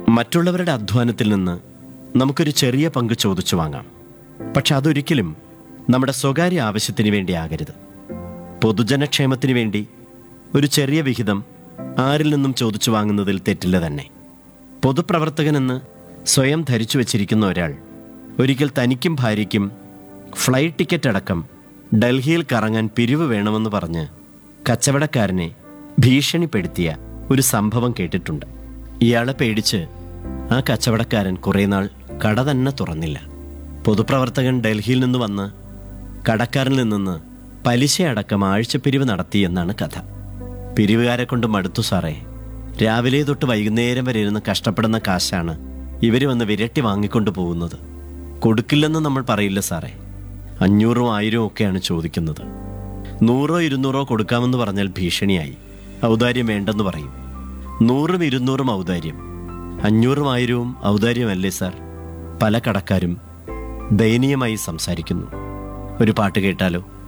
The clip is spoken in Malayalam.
മറ്റുള്ളവരുടെ അധ്വാനത്തിൽ നിന്ന് നമുക്കൊരു ചെറിയ പങ്ക് ചോദിച്ചു വാങ്ങാം പക്ഷെ അതൊരിക്കലും നമ്മുടെ സ്വകാര്യ ആവശ്യത്തിന് വേണ്ടി ആകരുത് പൊതുജനക്ഷേമത്തിന് വേണ്ടി ഒരു ചെറിയ വിഹിതം ആരിൽ നിന്നും ചോദിച്ചു വാങ്ങുന്നതിൽ തെറ്റില്ല തന്നെ പൊതുപ്രവർത്തകനെന്ന് സ്വയം ധരിച്ചു വച്ചിരിക്കുന്ന ഒരാൾ ഒരിക്കൽ തനിക്കും ഭാര്യയ്ക്കും ഫ്ലൈറ്റ് ടിക്കറ്റ് അടക്കം ഡൽഹിയിൽ കറങ്ങാൻ പിരിവ് വേണമെന്ന് പറഞ്ഞ് കച്ചവടക്കാരനെ ഭീഷണിപ്പെടുത്തിയ ഒരു സംഭവം കേട്ടിട്ടുണ്ട് ഇയാളെ പേടിച്ച് ആ കച്ചവടക്കാരൻ കുറേ നാൾ കട തന്നെ തുറന്നില്ല പൊതുപ്രവർത്തകൻ ഡൽഹിയിൽ നിന്ന് വന്ന് കടക്കാരനിൽ നിന്ന് പലിശയടക്കം ആഴ്ചപ്പിരിവ് നടത്തി എന്നാണ് കഥ പിരിവുകാരെ കൊണ്ട് മടുത്തു സാറേ രാവിലെ തൊട്ട് വൈകുന്നേരം വരെ ഇരുന്ന് കഷ്ടപ്പെടുന്ന കാശാണ് ഇവർ വന്ന് വിരട്ടി വാങ്ങിക്കൊണ്ട് പോകുന്നത് കൊടുക്കില്ലെന്ന് നമ്മൾ പറയില്ല സാറേ അഞ്ഞൂറും ആയിരവും ഒക്കെയാണ് ചോദിക്കുന്നത് നൂറോ ഇരുന്നൂറോ കൊടുക്കാമെന്ന് പറഞ്ഞാൽ ഭീഷണിയായി ഔദാര്യം വേണ്ടെന്ന് പറയും നൂറും ഇരുന്നൂറും ഔദാര്യം അഞ്ഞൂറും ആയിരവും ഔദാര്യമല്ലേ സാർ പല കടക്കാരും ദയനീയമായി സംസാരിക്കുന്നു ഒരു പാട്ട് കേട്ടാലോ